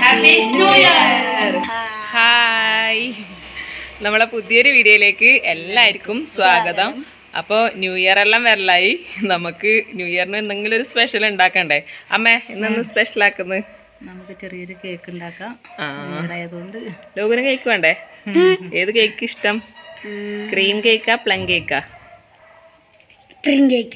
Happy new year hi നമ്മളെ പുതിയൊരു വീഡിയോയിലേക്ക് എല്ലാവർക്കും സ്വാഗതം അപ്പോൾ ന്യൂ ഇയർ എല്ലാം വരലായി നമുക്ക് ന്യൂ ഇയറിന് എന്തെങ്കിലും ഒരു സ്പെഷ്യൽ ഉണ്ടാക്കണ്ടേ അമ്മേ ഇന്നെന്ന് സ്പെഷ്യൽ ആക്കുന്നത് നമുക്ക് ചെറിയൊരു കേക്ക് ഉണ്ടാക്കാം ആ ആയതുകൊണ്ട് ലോകന് കേക്ക് വേണ്ടേ ഏത് കേക്ക് ഇഷ്ടം ക്രീം കേക്കാ പ്ലം കേക്കാ കേക്ക്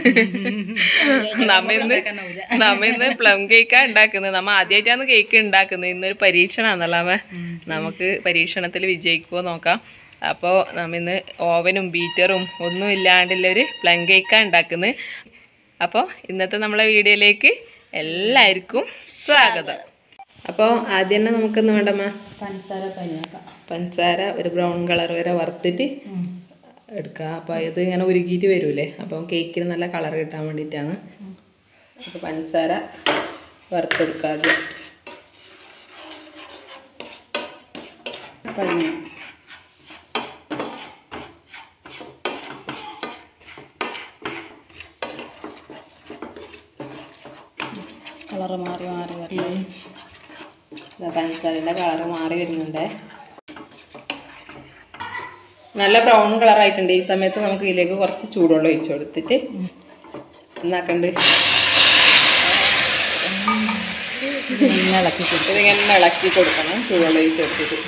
നമ്മ ഇന്ന് നമ്മ ഇന്ന് പ്ലം കേക്കാ ഉണ്ടാക്കുന്നത് നമ്മ ആദ്യമായിട്ടാണ് കേക്ക് ഉണ്ടാക്കുന്നത് ഇന്നൊരു പരീക്ഷണമാണല്ലോ അമ്മ നമുക്ക് പരീക്ഷണത്തിൽ വിജയിക്കുമോ നോക്കാം അപ്പോൾ നമ്മ ഇന്ന് ഓവനും ബീറ്ററും ഒന്നും ഇല്ലാണ്ടുള്ള ഒരു പ്ലം കേക്കാണ് ഉണ്ടാക്കുന്നത് അപ്പോൾ ഇന്നത്തെ നമ്മളെ വീഡിയോയിലേക്ക് എല്ലാവർക്കും സ്വാഗതം അപ്പോൾ ആദ്യം തന്നെ നമുക്കൊന്ന് വേണ്ടമ്മ പഞ്ചസാര പനിയാക്കാം പഞ്ചസാര ഒരു ബ്രൗൺ കളർ വരെ വറുത്തിട്ട് എടുക്കുക അപ്പോൾ ഇത് ഇങ്ങനെ ഉരുകിയിട്ട് വരൂലേ അപ്പം കേക്കിന് നല്ല കളർ കിട്ടാൻ വേണ്ടിയിട്ടാണ് അപ്പോൾ പഞ്ചസാര വറുത്തെടുക്കുക ആദ്യം പനിയ കളറ് മാറി മാറി വരല്ലേ ഇതാ പഞ്ചസാരയുടെ കളർ മാറി വരുന്നുണ്ട് നല്ല ബ്രൗൺ കളർ ആയിട്ടുണ്ട് ഈ സമയത്ത് നമുക്ക് ഇതിലേക്ക് കുറച്ച് ചൂടുവെള്ളം ഒഴിച്ചു കൊടുത്തിട്ട് എന്നാക്കണ്ട് ഇങ്ങനെ ഇളക്കി കൊടുക്കും ഇതിങ്ങനെ ഇളക്കി കൊടുക്കണം ചൂടുവെള്ളം ഒഴിച്ച് കൊടുത്തിട്ട്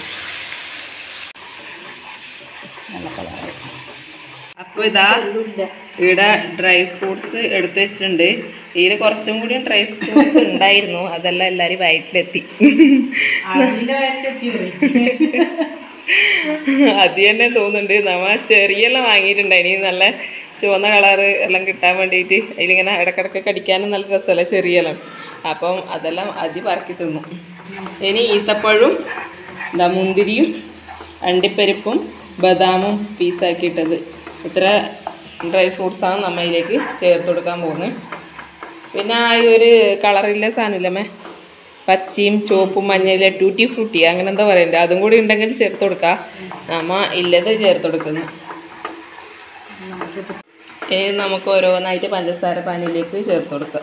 നല്ല കളറായി അപ്പോൾ ഇതാ ഇവിടെ ഡ്രൈ ഫ്രൂട്ട്സ് എടുത്തു വെച്ചിട്ടുണ്ട് ഇതിൽ കുറച്ചും കൂടി ഡ്രൈ ഫ്രൂട്ട്സ് ഉണ്ടായിരുന്നു അതെല്ലാം എല്ലാവരും വയറ്റിലെത്തി അത് തന്നെ തോന്നുന്നുണ്ട് നമ്മ ചെറിയെല്ലാം വാങ്ങിയിട്ടുണ്ടായിനി നല്ല ചുവന്ന കളറ് എല്ലാം കിട്ടാൻ വേണ്ടിയിട്ട് അതിലിങ്ങനെ ഇടക്കിടക്ക് കടിക്കാനും നല്ല രസമല്ല ചെറിയെല്ലാം അപ്പം അതെല്ലാം അതി പറക്കി തിന്നു ഇനി ഈത്തപ്പഴവും എന്താ മുന്തിരിയും അണ്ടിപ്പരിപ്പും ബദാമും പീസാക്കിയിട്ടത് ഇത്ര ഡ്രൈ ഫ്രൂട്ട്സാണ് നമ്മ ഇതിലേക്ക് ചേർത്ത് കൊടുക്കാൻ പോകുന്നത് പിന്നെ ആ ഈ ഒരു കളറില്ല സാധനമില്ലമ്മേ പച്ചയും ചുവപ്പും മഞ്ഞയിലെ ടൂട്ടി ഫ്രൂട്ടി അങ്ങനെ എന്താ പറയണ്ടേ അതും കൂടി ഉണ്ടെങ്കിൽ ചേർത്ത് കൊടുക്കാം നമ്മ ഇല്ലത് ചേർത്ത് കൊടുക്കുന്നു ഇനി നമുക്ക് ഓരോന്നായിട്ട് പഞ്ചസാര പാനിയിലേക്ക് ചേർത്ത് കൊടുക്കാം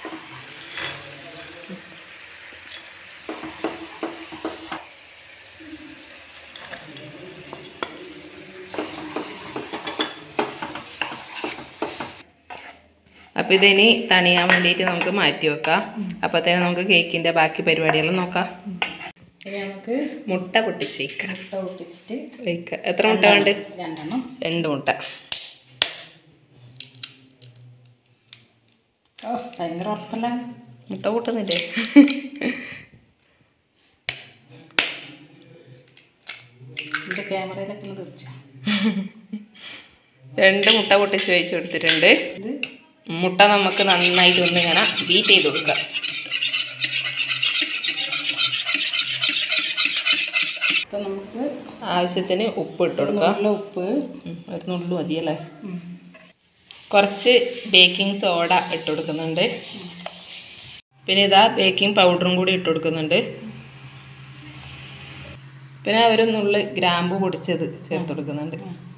അപ്പോൾ ഇതിനി തണിയാൻ വേണ്ടിയിട്ട് നമുക്ക് മാറ്റി വെക്കാം അപ്പോഴത്തേനും നമുക്ക് കേക്കിൻ്റെ ബാക്കി പരിപാടിയെല്ലാം നോക്കാം ഇനി നമുക്ക് മുട്ട പൊട്ടിച്ച് വയ്ക്കാം മുട്ട പൊട്ടിച്ചിട്ട് വയ്ക്കുക എത്ര മുട്ട വേണ്ട രണ്ടെണ്ണം രണ്ട് മുട്ട ഓ ഭയങ്കര ഉറപ്പല്ല മുട്ട പൊട്ടുന്നില്ലേ എൻ്റെ ക്യാമറയിലൊക്കെ ഒന്ന് തെറിച്ചു രണ്ട് മുട്ട പൊട്ടിച്ച് വെച്ച് കൊടുത്തിട്ടുണ്ട് ഇത് മുട്ട നമുക്ക് നന്നായിട്ട് ഒന്ന് ഇങ്ങനെ ബീറ്റ് ചെയ്ത് കൊടുക്കാം ഇപ്പം നമുക്ക് ആവശ്യത്തിന് ഉപ്പ് ഇട്ട് കൊടുക്കാം നല്ല ഉപ്പ് ഉം, ഒരു നുള്ളു മതിയല്ലേ ഉം. കുറച്ച് ബേക്കിംഗ് സോഡ ഇട്ട് കൊടുക്കുന്നുണ്ട് പിന്നെ ഇതാ ബേക്കിംഗ് പൗഡറും കൂടി ഇട്ട് കൊടുക്കുന്നുണ്ട് പിന്നെ ഒരു നുള്ള് ഗ്രാമ്പു പൊടിച്ചത് ചേർത്ത് കൊടുക്കുന്നുണ്ട്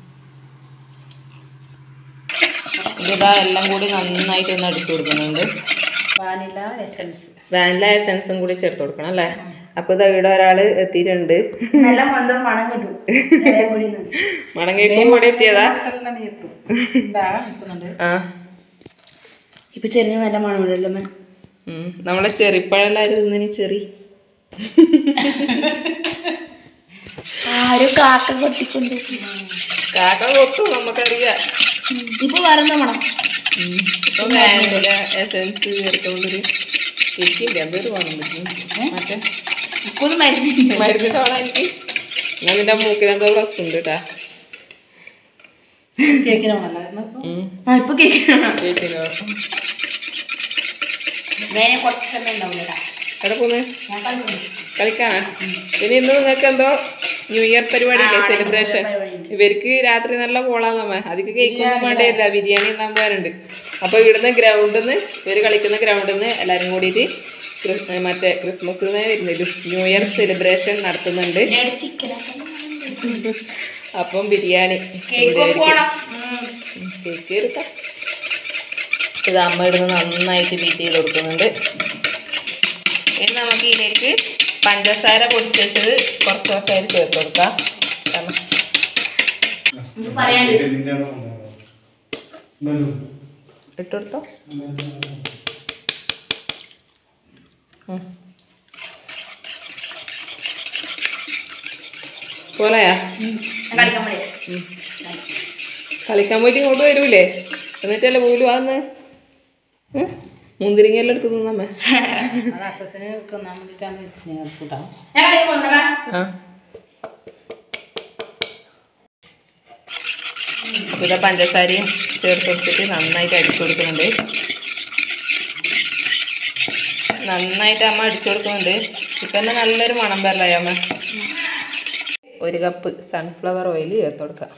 ഇതാ എല്ലാം കൂടി നന്നായിട്ട് ഒന്ന് അടിച്ചു കൊടുക്കുന്നുണ്ട് വാനില എസൻസ് വാനില എസൻസും കൂടി ചേർത്ത് കൊടുക്കണം അല്ലേ അപ്പോൾ ഇതാ ഇവിടെ ഒരാൾ എത്തിയിട്ടുണ്ട് നല്ല മന്ദം മണം കിട്ടും മണം കേൾക്കും കൂടി എത്തിയതാ ഇതാ നിൽക്കുന്നുണ്ട് ആ ഇപ്പൊ ചെറിയ നല്ല മണമില്ലല്ലോ അമ്മ ഉം. നമ്മളെ ചെറിപ്പഴല്ലായിരുന്നു ഇനി ചെറി ആരും കാക്ക കൊത്തിക്കൊണ്ട് കാക്ക കൊത്തും നമുക്കറിയാം ഇപ്പൊ വരുന്ന മണം ഇപ്പൊ വാനില എസൻസ് ചേർത്തുകൊണ്ടൊരു കേക്കില്ല എന്തൊരു വേണം മറ്റേ ഇപ്പൊ ഒന്ന് മരുന്ന് മരുന്ന് തവണ എനിക്ക് ഞാൻ നിന്റെ മൂക്കിനെന്തോ പ്രസ് ഉണ്ട് കേട്ടാ കേക്കിന് മണമല്ലായിരുന്നു ആ ഇപ്പൊ കേക്കിന് കേക്കിനോ വേറെ കുറച്ച് സമയം ഉണ്ടാവില്ല എവിടെ പോന്ന് ഞാൻ കണ്ടു കളിക്കാനാ പിന്നെ ഇന്ന് നിങ്ങൾക്ക് എന്തോ ന്യൂ ഇയർ പരിപാടി ഇല്ലേ സെലിബ്രേഷൻ ഇവർക്ക് രാത്രി നല്ല കോളാന്നമ്മ അതിക്ക് കേക്കൊന്നും വേണ്ടിയില്ല ബിരിയാണി എന്നാൻ പോകാനുണ്ട് അപ്പൊ ഇവിടുന്ന് ഗ്രൗണ്ടിൽ നിന്ന് ഇവര് കളിക്കുന്ന ഗ്രൗണ്ടിൽ നിന്ന് എല്ലാരും കൂടിയിട്ട് ക്രിസ്- മറ്റേ ക്രിസ്മസ് വരുന്നില്ല ന്യൂ ഇയർ സെലിബ്രേഷൻ നടത്തുന്നുണ്ട് അപ്പം ബിരിയാണി കേക്ക് എടുക്കാം ഇത് അമ്മ ഇടുന്ന് നന്നായിട്ട് ബീറ്റ് ചെയ്ത് കൊടുക്കുന്നുണ്ട് ഇനി നമുക്ക് ഇതിലേക്ക് പഞ്ചസാര പൊടിച്ചത് കുറച്ച് കുറച്ചായിട്ട് ചേർത്ത് കൊടുക്കാം കാരണം നമുക്ക് പറയാണ്ട് ഇട്ട് കൊടുത്തോ ഉം. പോലെയാ ഞാൻ കളിക്കാൻ പോയി ഉം. കളിക്കാൻ പോയിട്ട് ഇങ്ങോട്ട് വരൂലേ എന്നിട്ടല്ലേ പോലും വന്ന് മുന്തിരിങ്ങയെല്ലാം എടുത്ത് തിന്നമ്മേ അത് അച്ഛന് തിന്നാൻ വേണ്ടിയിട്ടാണ് വെച്ച് കൂട്ടാം ഞാൻ കളിക്കാൻ പോകണ്ടേ ആ അപ്പോൾ ഇതാ പഞ്ചസാരയും ചേർത്ത് കൊടുത്തിട്ട് നന്നായിട്ട് അടിച്ചു കൊടുക്കുന്നുണ്ട് നന്നായിട്ട് അമ്മ അടിച്ചു കൊടുക്കുന്നുണ്ട് ഇപ്പം തന്നെ നല്ലൊരു മണം വരലായി അമ്മ ഒരു കപ്പ് സൺഫ്ലവർ ഓയിൽ ചേർത്ത് കൊടുക്കാം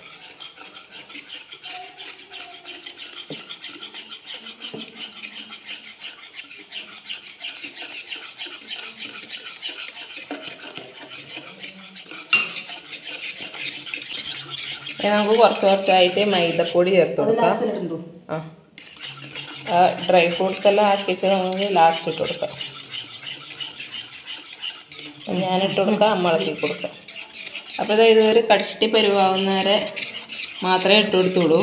ഇനി നമുക്ക് കുറച്ച് കുറച്ചായിട്ട് മൈദപ്പൊടി ചേർത്ത് കൊടുക്കാം ലാസ്റ്റിലിട്ടുണ്ടോ ആ ആ ഡ്രൈ ഫ്രൂട്ട്സ് എല്ലാം ആക്കി വെച്ച് നമുക്ക് ലാസ്റ്റ് ഇട്ട് കൊടുക്കാം അപ്പം ഞാനിട്ട് കൊടുക്കാം അമ്മ ഇളക്കി കൊടുക്കാം അപ്പോൾ ഇത് ഇതൊരു കട്ടി പരുവാവുന്നവരെ മാത്രമേ ഇട്ട് കൊടുത്തുള്ളൂ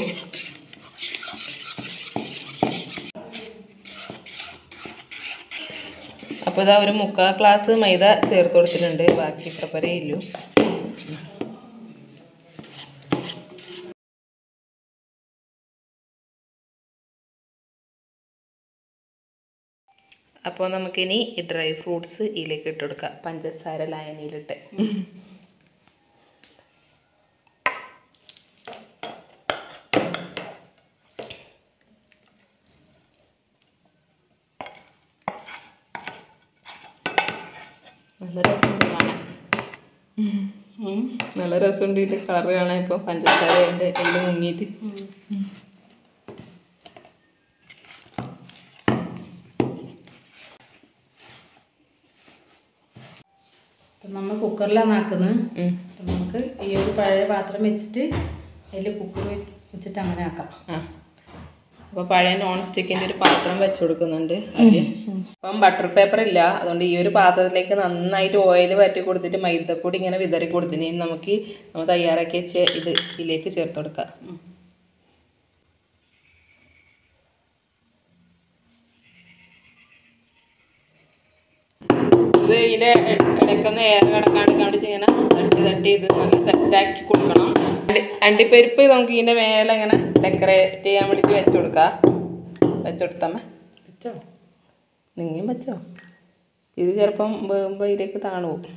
അപ്പോൾ ഇതാ ഒരു മുക്കാൽ ഗ്ലാസ് മൈദ ചേർത്ത് കൊടുത്തിട്ടുണ്ട് ബാക്കി ഇത്ര പരേ ഇല്ലു അപ്പോൾ നമുക്കിനി ഈ ഡ്രൈ ഫ്രൂട്ട്സ് ഇതിലേക്ക് ഇട്ട് കൊടുക്കാം പഞ്ചസാര ലായനിയിലിട്ട് നല്ല രസമുണ്ട് കാണാൻ നല്ല രസമുണ്ട് ഇതിൻ്റെ കളർ കാണാൻ ഇപ്പോൾ പഞ്ചസാര അതിൻ്റെ എല്ലാം മുങ്ങിയിട്ട് അപ്പം നമ്മൾ കുക്കറിലാണ് ആക്കുന്നത് ഉം. അപ്പം നമുക്ക് ഈ ഒരു പഴയ പാത്രം വെച്ചിട്ട് അതിൽ കുക്കർ വെച്ചിട്ട് അങ്ങനെ ആക്കാം ആ അപ്പോൾ പഴയ നോൺ സ്റ്റിക്കിൻ്റെ ഒരു പാത്രം വെച്ച് കൊടുക്കുന്നുണ്ട് ആദ്യം അപ്പം ബട്ടർ പേപ്പർ ഇല്ല അതുകൊണ്ട് ഈ ഒരു പാത്രത്തിലേക്ക് നന്നായിട്ട് ഓയിൽ വറ്റി കൊടുത്തിട്ട് മൈദപ്പൊടി ഇങ്ങനെ വിതറി കൊടുത്തിന് ഇനി നമുക്ക് നമ്മൾ തയ്യാറാക്കി വെച്ച ഇത് ഇതിലേക്ക് ചേർത്ത് കൊടുക്കാം ഇത് ഇതിൻ്റെ ഇടയ്ക്കൊന്ന് എയർ കിടക്കാണ്ട് കാണിച്ച് ഇങ്ങനെ തട്ടി തട്ടി ഇത് നല്ല സെറ്റാക്കി കൊടുക്കണം അണ്ടി അണ്ടിപ്പരിപ്പ് നമുക്ക് ഇതിൻ്റെ മേലെ ഇങ്ങനെ ഡെക്കറേറ്റ് ചെയ്യാൻ വേണ്ടിയിട്ട് വെച്ച് കൊടുക്കാം വെച്ച് കൊടുത്താമേ വെച്ചോ നിങ്ങളും വെച്ചോ ഇത് ചിലപ്പം വേകുമ്പോൾ ഇതിലേക്ക് താണു പോകും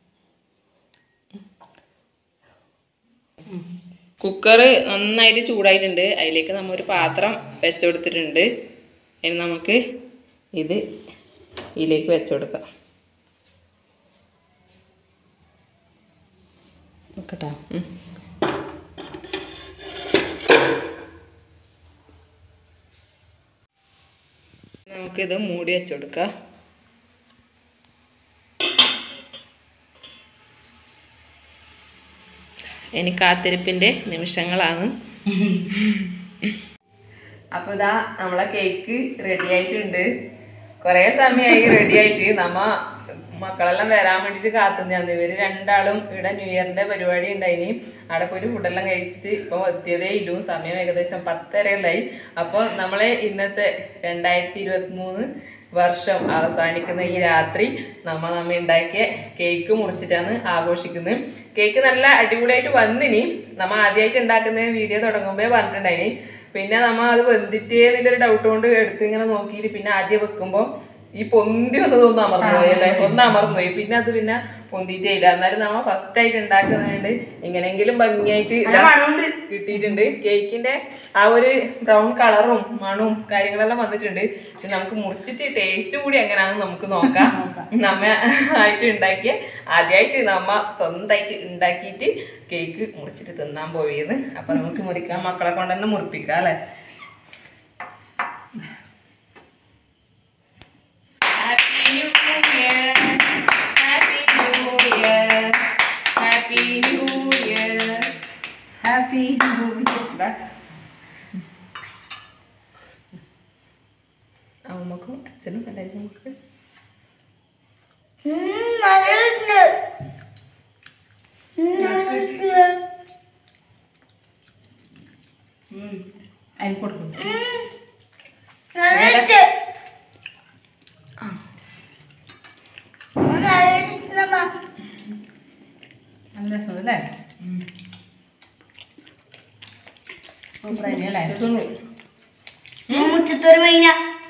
കുക്കർ നന്നായിട്ട് ചൂടായിട്ടുണ്ട് അതിലേക്ക് നമ്മൾ ഒരു പാത്രം വെച്ച് കൊടുത്തിട്ടുണ്ട് ഇനി നമുക്ക് ഇത് ഇതിലേക്ക് വെച്ച് കൊടുക്കാം വെക്കട്ടാ ഉം. നമുക്കിത് മൂടി വെച്ച് കൊടുക്കാം ഇനി കാത്തിരിപ്പിൻ്റെ നിമിഷങ്ങളാണ് അപ്പോൾ ഇതാ നമ്മളെ കേക്ക് റെഡി ആയിട്ടുണ്ട് കുറേ സമയമായി റെഡി ആയിട്ട് നമ്മ മക്കളെല്ലാം വരാൻ വേണ്ടിയിട്ട് കാത്തുനിന്നു ഇവര് രണ്ടാളും ഇവിടെ ന്യൂ ഇയറിന്റെ പരിപാടി ഉണ്ടായിനി അവിടെ പോയി ഫുഡെല്ലാം കഴിച്ചിട്ട് ഇപ്പോൾ എത്തിയതേ ഇല്ലു സമയം ഏകദേശം പത്തരയല്ലായി അപ്പോൾ നമ്മളെ ഇന്നത്തെ രണ്ടായിരത്തി ഇരുപത്തി മൂന്ന് വർഷം അവസാനിക്കുന്ന ഈ രാത്രി നമ്മ നമ്മ ഉണ്ടാക്കിയ കേക്ക് മുറിച്ചിട്ടാണ് ആഘോഷിക്കുന്നത് കേക്ക് നല്ല അടിപൊളിയായിട്ട് വന്നിനി നമ്മ ആദ്യമായിട്ട് ഉണ്ടാക്കുന്ന വീഡിയോ തുടങ്ങുമ്പോൾ പറഞ്ഞിട്ടുണ്ടായിനി പിന്നെ നമ്മ അത് വെന്തിട്ടേ എന്നുള്ളൊരു ഡൗട്ട് കൊണ്ട് എടുത്ത് ഇങ്ങനെ നോക്കിയിട്ട് പിന്നെ ആദ്യം വെക്കുമ്പോൾ ഈ പൊന്തി വന്നത് ഒന്ന് അമർന്നു പോയി അല്ലേ ഒന്ന് അമർന്നു പോയി പിന്നെ അത് പിന്നെ പൊന്തിയിട്ടേ ഇല്ല എന്നാലും നമ്മ ഫസ്റ്റ് ആയിട്ട് ഉണ്ടാക്കുന്നതുകൊണ്ട് ഇങ്ങനെയെങ്കിലും ഭംഗിയായിട്ട് ഇതാ കിട്ടിയിട്ടുണ്ട് കേക്കിന്റെ ആ ഒരു ബ്രൗൺ കളറും മണവും കാര്യങ്ങളെല്ലാം വന്നിട്ടുണ്ട് പക്ഷെ നമുക്ക് മുറിച്ചിട്ട് ടേസ്റ്റ് കൂടി എങ്ങനെയാണെന്ന് നമുക്ക് നോക്കാം നമ്മ ആയിട്ട് ഉണ്ടാക്കിയ ആദ്യമായിട്ട് നമ്മ സ്വന്തമായിട്ട് ഉണ്ടാക്കിയിട്ട് കേക്ക് മുറിച്ചിട്ട് തിന്നാൻ പോയത് അപ്പൊ നമുക്ക് മുറിക്കാം മക്കളെ കൊണ്ട് തന്നെ മുറിപ്പിക്കാം അല്ലേ happy new year happy new year happy new year happy അമ്മക്കും അച്ഛനും എല്ലാവർക്കും നമുക്ക് നല്ല അതിന് കൊടുക്കും നല്ല രസമല്ലേ സൂപ്പറായി അല്ലേ മുറ്റത്തൊരു മൈന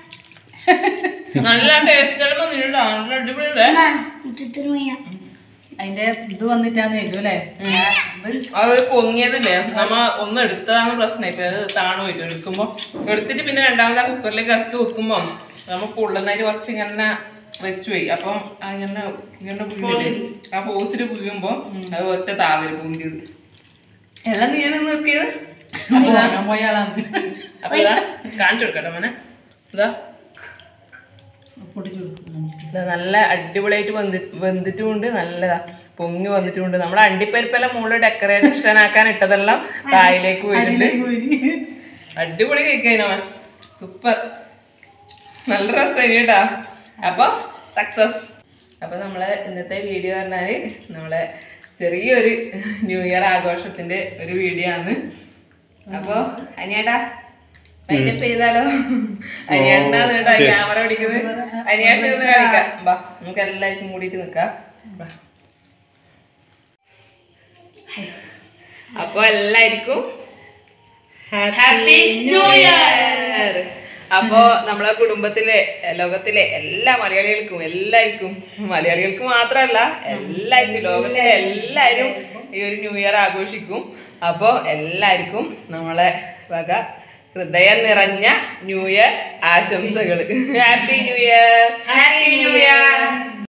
നല്ല ടേസ്റ്റ് നല്ല അടിപൊളിയല്ലേ മുറ്റത്തൊരു മൈന അതിന്റെ ഇത് വന്നിട്ടാന്ന് തരും അല്ലേ ഇത് അത് പൊങ്ങിയതില്ലേ നമ്മ ഒന്ന് എടുത്തതാണ് പ്രശ്നം ഇപ്പൊ അത് താണു വരും എടുക്കുമ്പോ എടുത്തിട്ട് പിന്നെ രണ്ടാമത് ആ കുക്കറിലേക്ക് ഇറക്കി വെക്കുമ്പോ നമ്മ പൊള്ളുന്നതിന് കുറച്ച് ഇങ്ങനെ വെച്ചു പോയി അപ്പം അങ്ങനെ ഇങ്ങനെ പുഴുങ്ങില്ലേ ആ പോസിറ്റ് പുഴുകുമ്പോ അത് ഒറ്റ താവര് പൊങ്ങിയത് എല്ലാം നീയാണ് നിർത്തിയത് ഞാൻ പോയ ആളാണ് അപ്പൊ ഇതാ കാണിച്ചു കൊടുക്കട്ടെ മോനെ ഇതാ പൊട്ടിച്ചു കൊടുക്കും ഇത് നല്ല അടിപൊളിയായിട്ട് വെന്തി വെന്തിട്ടുമുണ്ട് നല്ലതാ പൊങ്ങി വന്നിട്ടുമുണ്ട് നമ്മുടെ അണ്ടിപ്പരിപ്പെല്ലാം മുകളിൽ ഡെക്കറേഷൻ ആക്കാൻ ഇട്ടതെല്ലാം തായിലേക്ക് പോയിട്ടുണ്ട് അടിപൊളി കഴിക്കാനവൻ സൂപ്പർ നല്ല രസമായി കേട്ടാ അപ്പൊ സക്സസ് അപ്പൊ നമ്മളെ ഇന്നത്തെ വീഡിയോ പറഞ്ഞാല് നമ്മളെ ചെറിയൊരു ന്യൂ ഇയർ ആഘോഷത്തിന്റെ ഒരു വീഡിയോ ആണ് അപ്പൊ അനിയേട്ടാ മൈൻഡപ്പ് ചെയ്താലോ അനിയേട്ടനാണ് കേട്ടോ ക്യാമറ പിടിക്കുന്നത് അനിയേട്ടൻ ഒന്ന് കാണിക്കാം ബാ നമുക്ക് എല്ലാവർക്കും കൂടിയിട്ട് നിക്കാം ബാ. അപ്പൊ എല്ലാവർക്കും ഹാപ്പി ന്യൂ ഇയർ അപ്പോ നമ്മളെ കുടുംബത്തിലെ ലോകത്തിലെ എല്ലാ മലയാളികൾക്കും എല്ലാവർക്കും മലയാളികൾക്ക് മാത്രമല്ല എല്ലാവർക്കും ലോകത്തിലെ എല്ലാവരും ഈ ഒരു ന്യൂ ഇയർ ആഘോഷിക്കും അപ്പോൾ എല്ലാവർക്കും നമ്മളെ വക ഹൃദയം നിറഞ്ഞ ന്യൂ ഇയർ ആശംസകൾ happy new year happy new